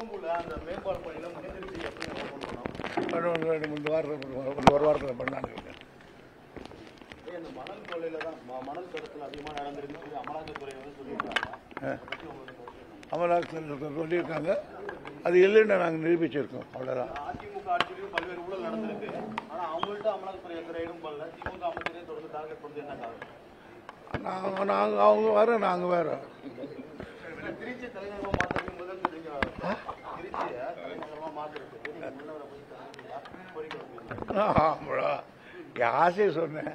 சிவம்புல அந்த மேம்பால பணியில முன்னெச்சரிக்கை எப்படி ஓபன் பண்ணோம் ரெண்டு ரெண்டு மூணு வாரத்தில் ஒரு ஒரு வாரத்தில் பண்ணான்னு இருக்கேன் ஏய், இந்த மணல் கொள்ளையில தான் ம- மணல் கடத்தல் அதிகமா நடந்திருக்குன்னு சொல்லி அமலாக்கத்துறை வந்து சொல்லியிருக்காங்க அதை பத்தி உங்களுக்கு கருத்து என்ன? அமலாக்கத்தில் சொல்லியிருக்காங்க அது இல்லைன்னு நாங்கள் நிரூபிச்சிருக்கோம் அவ்வளோதான் அதிமுக ஆட்சியிலும் பல்வேறு ஊழல் நடந்திருக்கு ஆனா அவங்கள்ட்ட அமலாக்கத்துறை எந்த ரைடும் பண்ணல திமுக அமைச்சரே தொடர்ந்து டார்கெட் பண்ணது என்ன காரணம் நாங்கள் நாங்கள் அவங்க வேற நாங்கள் வேற இல்ல, திருச்சி தலைநகரமா மாத்துறதுக்கு முதல் நீங்க திருச்சியை தலைநகரமா மாத்துறதுக்கு நீங்க முன்னவரை போய் தலைநகரமா கோரிக்கை வைப்பீங்க ஆமாடா என் ஆசையை சொன்னேன்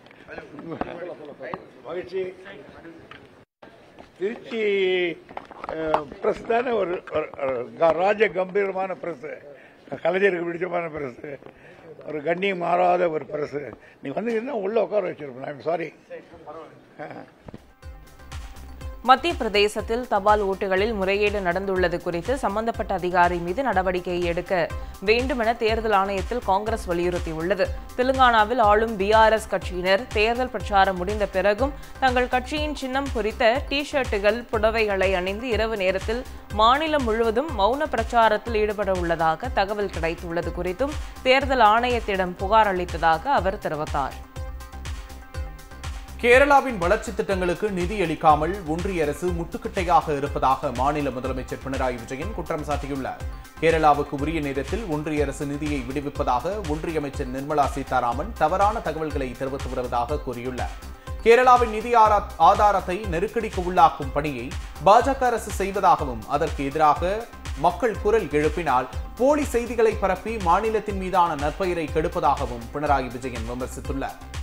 மகிழ்ச்சி திருச்சி ப்ரெஸ் தானே ஒரு ஒரு- ஒரு க- ராஜ கம்பீரமான ப்ரெஸ் கலைஞருக்கு பிடிச்சமான ப்ரெஸ் ஒரு கண்ணியம் மாறாத ஒரு ப்ரெஸ் நீ வந்து உள்ள உட்கார வச்சிருப்பேன் ஐம் சாரி மத்திய பிரதேசத்தில் தபால் ஓட்டுகளில் முறைகேடு நடந்துள்ளது குறித்து சம்பந்தப்பட்ட அதிகாரி மீது நடவடிக்கை எடுக்க வேண்டுமென தேர்தல் ஆணையத்தில் காங்கிரஸ் வலியுறுத்தியுள்ளது தெலுங்கானாவில் ஆளும் பிஆர்எஸ் கட்சியினர் தேர்தல் பிரச்சாரம் முடிந்த பிறகும் தங்கள் கட்சியின் சின்னம் குறித்த டி ஷர்ட்டுகள் புடவைகளை அணிந்து இரவு நேரத்தில் மாநிலம் முழுவதும் மௌன பிரச்சாரத்தில் ஈடுபட உள்ளதாக தகவல் கிடைத்துள்ளது குறித்தும் தேர்தல் ஆணையத்திடம் புகார் அளித்ததாக அவர் தெரிவித்தார் கேரளாவின் வளர்ச்சி திட்டங்களுக்கு நிதி அளிக்காமல் ஒன்றிய அரசு முட்டுக்கட்டையாக இருப்பதாக மாநில முதலமைச்சர் பினராயி விஜயன் குற்றம் சாட்டியுள்ளார் கேரளாவுக்கு உரிய நேரத்தில் ஒன்றிய அரசு நிதியை விடுவிப்பதாக ஒன்றிய அமைச்சர் நிர்மலா சீதாராமன் தவறான தகவல்களை தெரிவித்து வருவதாக கூறியுள்ளார் கேரளாவின் நிதி ஆரா- ஆதாரத்தை நெருக்கடிக்கு உள்ளாக்கும் பணியை பாஜக அரசு செய்வதாகவும் அதற்கு எதிராக மக்கள் குரல் எழுப்பினால் போலி செய்திகளை பரப்பி மாநிலத்தின் மீதான நற்பெயரை கெடுப்பதாகவும் பினராயி விஜயன் விமர்சித்துள்ளார்